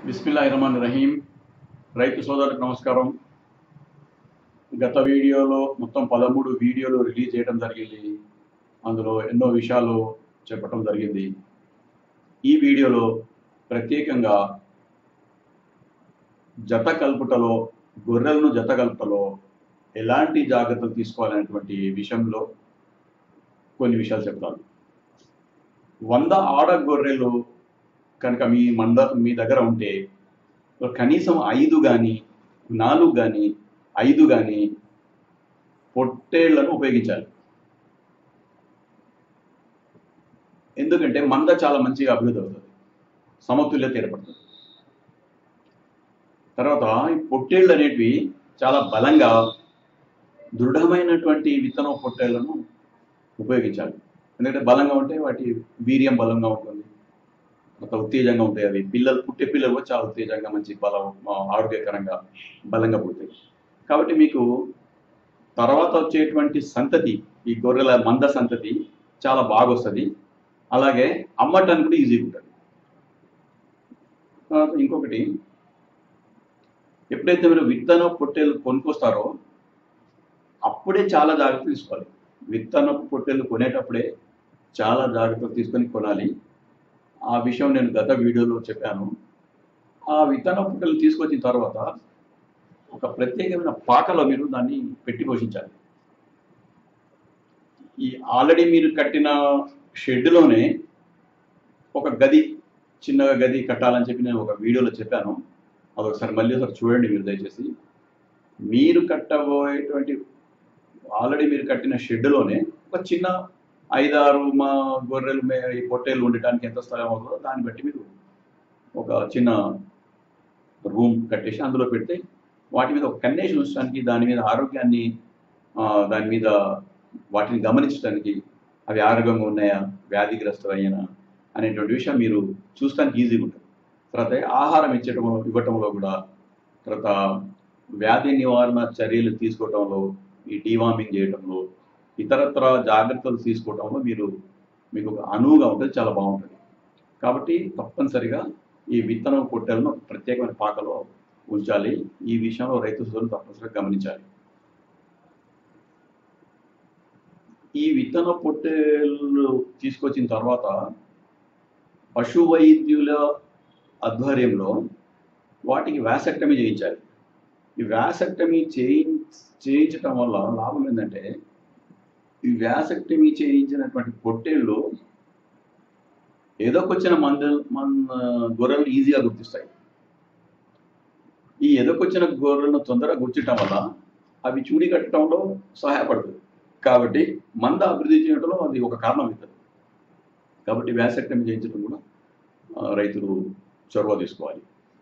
బిస్మిల్లా రహమాన్ రహీం రైతు సోదరులకు నమస్కారం గత వీడియోలో మొత్తం పదమూడు వీడియోలు రిలీజ్ చేయడం జరిగింది అందులో ఎన్నో విషయాలు చెప్పడం జరిగింది ఈ వీడియోలో ప్రత్యేకంగా జత కల్పుటలో గొర్రెలను జత కల్పుటలో ఎలాంటి జాగ్రత్తలు తీసుకోవాలనేటువంటి విషయంలో కొన్ని విషయాలు చెప్తాను వంద ఆడ గొర్రెలు కనుక మీ మంద మీ దగ్గర ఉంటే కనీసం ఐదు కానీ నాలుగు కానీ ఐదు కానీ పొట్టేళ్లను ఉపయోగించాలి ఎందుకంటే మంద చాలా మంచిగా అభివృద్ధి అవుతుంది సమతుల్యత ఏర్పడుతుంది తర్వాత ఈ పొట్టేళ్ళు అనేటివి చాలా బలంగా దృఢమైనటువంటి విత్తనం పొట్టేళ్లను ఉపయోగించాలి ఎందుకంటే బలంగా ఉంటే వాటి వీర్యం బలంగా ఉంటుంది అంత ఉత్తేజంగా ఉంటాయి అవి పిల్లలు పుట్టే పిల్లలు కూడా చాలా ఉత్తేజంగా మంచి బలం ఆ, ఆరోగ్యకరంగా బలంగా పుడతాయి కాబట్టి మీకు తర్వాత వచ్చేటువంటి సంతతి ఈ గొర్రెల మంద సంతతి చాలా బాగా వస్తుంది అలాగే అమ్మటానికి కూడా ఈజీగా ఉంటుంది తర్వాత ఇంకొకటి ఎప్పుడైతే మీరు విత్తనం పొట్టేలు కొనుక్కొస్తారో అప్పుడే చాలా జాగ్రత్తలు తీసుకోవాలి విత్తనపు పొట్టేలు కొనేటప్పుడే చాలా జాగ్రత్తలు తీసుకొని కొనాలి ఆ విషయం నేను గత వీడియోలో చెప్పాను ఆ విత్తన పుట్టలు తీసుకొచ్చిన తర్వాత ఒక ప్రత్యేకమైన పాకలో మీరు దాన్ని పెట్టి పోషించాలి ఈ ఆల్రెడీ మీరు కట్టిన షెడ్లోనే ఒక గది చిన్నగా గది కట్టాలని చెప్పి నేను ఒక వీడియోలో చెప్పాను అదొకసారి మళ్ళీ ఒకసారి చూడండి మీరు దయచేసి మీరు కట్టబోయేటువంటి ఆల్రెడీ మీరు కట్టిన షెడ్లోనే ఒక చిన్న ఐదారు మా గొర్రెలు మే ఈ పొట్టేలు ఉండటానికి ఎంత స్థలం అవుతుందో దాన్ని బట్టి మీరు ఒక చిన్న రూమ్ కట్టేసి అందులో పెడితే వాటి మీద ఒక కన్నేషన్ ఉంచడానికి దాని మీద ఆరోగ్యాన్ని ఆ, దాని మీద వాటిని గమనించడానికి అవి ఆరోగ్యంగా ఉన్నాయా వ్యాధిగ్రస్తమైనా అనేటువంటి విషయం మీరు చూస్తానికి ఈజీగా ఉంటుంది తర్వాత ఆహారం ఇచ్చటంలో ఇవ్వటంలో కూడా తర్వాత వ్యాధి నివారణ చర్యలు తీసుకోవటంలో ఈ డీవార్మింగ్ చేయటంలో ఇతరత్ర జాగ్రత్తలు తీసుకోవటంలో మీరు మీకు ఒక అనువుగా ఉంటుంది చాలా బాగుంటుంది కాబట్టి తప్పనిసరిగా ఈ విత్తనం పొట్టెలను ఒక ప్రత్యేకమైన పాకలో ఉంచాలి ఈ విషయంలో రైతు సోదరులు తప్పనిసరిగా గమనించాలి ఈ విత్తన పొట్టేళ్ళు తీసుకొచ్చిన తర్వాత పశు వైద్యుల ఆధ్వర్యంలో వాటికి వ్యాసెక్టమీ చేయించాలి ఈ వ్యాసెక్టమీ చేయి చేయించటం వల్ల లాభం ఏంటంటే ఈ వ్యాసెక్టమీ చేయించినటువంటి పొట్టేళ్ళు ఎదకొచ్చిన మంద మన గొర్రెలను ఈజీగా గుర్తిస్తాయి ఈ ఎదకొచ్చిన గొర్రెలను తొందరగా గుర్తించడం వల్ల అవి చూడి కట్టడంలో సహాయపడుతుంది కాబట్టి మంద అభివృద్ధి చేయడంలో అది ఒక కారణం అవుతుంది కాబట్టి వ్యాసెక్టమీ చేయించడం కూడా ఆ, రైతులు చొరవ తీసుకోవాలి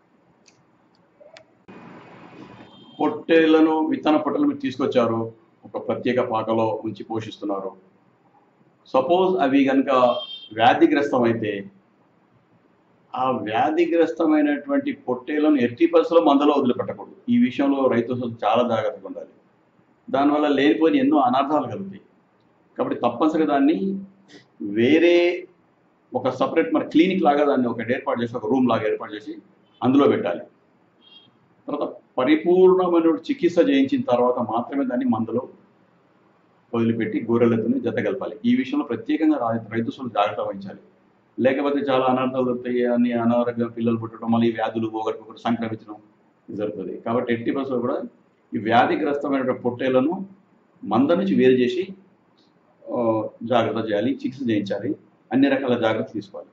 పొట్టేళ్లను విత్తన పొట్టలు మీరు తీసుకొచ్చారు ఒక ప్రత్యేక పాకలో ఉంచి పోషిస్తున్నారు సపోజ్ అవి కనుక వ్యాధిగ్రస్తం అయితే ఆ వ్యాధిగ్రస్తమైనటువంటి పొట్టేలను ఎట్టి పరిస్థితుల్లో మందలో వదిలిపెట్టకూడదు ఈ విషయంలో రైతు సోదరులు చాలా జాగ్రత్తగా ఉండాలి దానివల్ల లేనిపోయిన ఎన్నో అనర్థాలు కలుగుతాయి కాబట్టి తప్పనిసరిగా దాన్ని వేరే ఒక సపరేట్ మరి క్లినిక్ లాగా దాన్ని ఒకటి ఏర్పాటు చేసి ఒక రూమ్ లాగా ఏర్పాటు చేసి అందులో పెట్టాలి తర్వాత పరిపూర్ణమైన చికిత్స చేయించిన తర్వాత మాత్రమే దాన్ని మందులో వదిలిపెట్టి గొర్రెలతోనే జత కలపాలి ఈ విషయంలో ప్రత్యేకంగా రా- రైతు సోదరులు జాగ్రత్త వహించాలి లేకపోతే చాలా అనర్థాలు దొరుకుతాయి అన్ని అనారోగ్య పిల్లలు పుట్టడం మళ్ళీ వ్యాధులు ఒకరికొకరు సంక్రమించడం జరుగుతుంది కాబట్టి ఎట్టి బస్సులో కూడా ఈ వ్యాధిగ్రస్తమైన పొట్టేలను మంద నుంచి వేరు చేసి ఆ, జాగ్రత్త చేయాలి చికిత్స చేయించాలి అన్ని రకాల జాగ్రత్త తీసుకోవాలి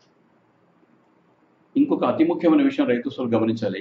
ఇంకొక అతి ముఖ్యమైన విషయం రైతు సోదరులు గమనించాలి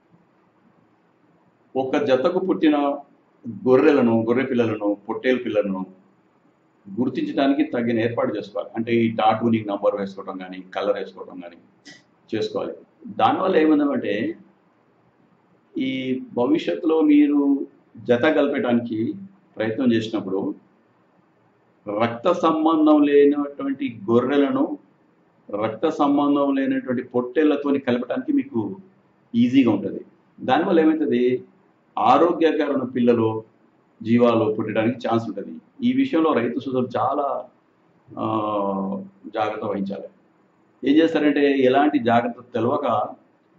ఒక జతకు పుట్టిన గొర్రెలను గొర్రె పిల్లలను పొట్టేలు పిల్లలను గుర్తించడానికి తగిన ఏర్పాటు చేసుకోవాలి అంటే ఈ టాటూనింగ్ నంబర్ వేసుకోవడం కానీ కలర్ వేసుకోవడం కానీ చేసుకోవాలి దానివల్ల ఏమైందంటే ఈ భవిష్యత్తులో మీరు జత కలిపేయడానికి ప్రయత్నం చేసినప్పుడు రక్త సంబంధం లేనటువంటి గొర్రెలను రక్త సంబంధం లేనటువంటి పొట్టేళ్లతోని కలపడానికి మీకు ఈజీగా ఉంటుంది దానివల్ల ఏమవుతుంది ఆరోగ్యకరమైన పిల్లలు జీవాలు పుట్టడానికి ఛాన్స్ ఉంటుంది ఈ విషయంలో రైతు సోదరులు చాలా ఆ, జాగ్రత్త వహించాలి ఏం చేస్తారంటే ఎలాంటి జాగ్రత్త తెలియక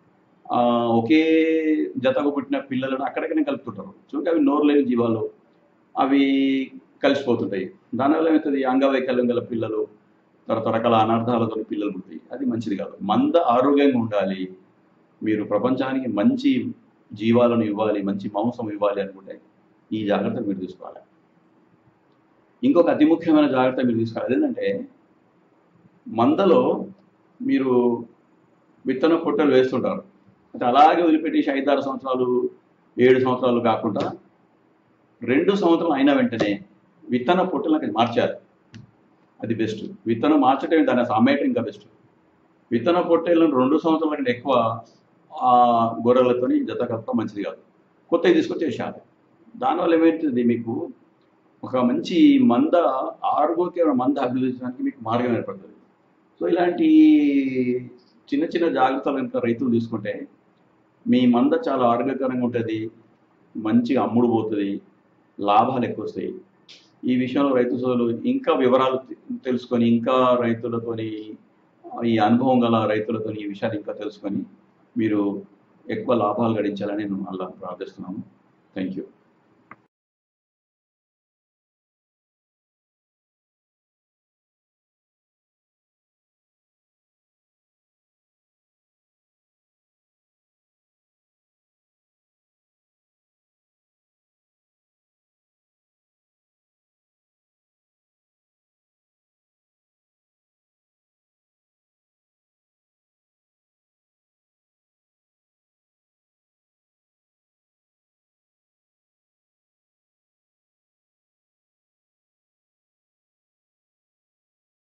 ఆ, ఒకే జతకు పుట్టిన పిల్లలను అక్కడికనే కలుపుతుంటారు చూడండి అవి నోరు లేని జీవాలు అవి కలిసిపోతుంటాయి దానివల్ల ఏమవుతుంది అంగవైకల్యం గల పిల్లలు తర్వాత రకాల అనర్థాలతో పిల్లలు పుడతాయి అది మంచిది కాదు మంద ఆరోగ్యంగా ఉండాలి మీరు ప్రపంచానికి మంచి జీవాలను ఇవ్వాలి మంచి మాంసం ఇవ్వాలి అనుకుంటే ఈ జాగ్రత్త మీరు తీసుకోవాలి ఇంకొక అతి ముఖ్యమైన జాగ్రత్త మీరు తీసుకోవాలి అదేంటంటే మందలో మీరు విత్తన పొట్టలు వేస్తుంటారు అంటే అలాగే వదిలిపెట్టేసి ఐదారు సంవత్సరాలు ఏడు సంవత్సరాలు కాకుండా రెండు సంవత్సరాలు అయిన వెంటనే విత్తన పొట్టలకు మార్చాలి అది బెస్ట్ విత్తనం మార్చడం దాన్ని అసలు అమ్మేయటం ఇంకా బెస్ట్ విత్తన పొట్టేలను రెండు సంవత్సరాల కంటే ఎక్కువ ఆ గొర్రెలతోని జత కప్ప మంచిది కాదు కొత్తవి తీసుకొచ్చి వేసేయాలి దానివల్ల ఏమవుతుంది మీకు ఒక మంచి మంద ఆరోగ్యమైన మంద అభివృద్ధించడానికి మీకు మార్గం ఏర్పడుతుంది సో ఇలాంటి చిన్న చిన్న జాగ్రత్తలు కనుక రైతులు తీసుకుంటే మీ మంద చాలా ఆరోగ్యకరంగా ఉంటుంది మంచిగా అమ్ముడు పోతుంది లాభాలు ఎక్కువ వస్తాయి ఈ విషయంలో రైతు సోదరులు ఇంకా వివరాలు తె- తెలుసుకొని ఇంకా రైతులతోని ఈ అనుభవం గల రైతులతో ఈ విషయాన్ని ఇంకా తెలుసుకొని మీరు ఎక్కువ లాభాలు గడించాలని నేను అలా ప్రార్థిస్తున్నాను థ్యాంక్ యూ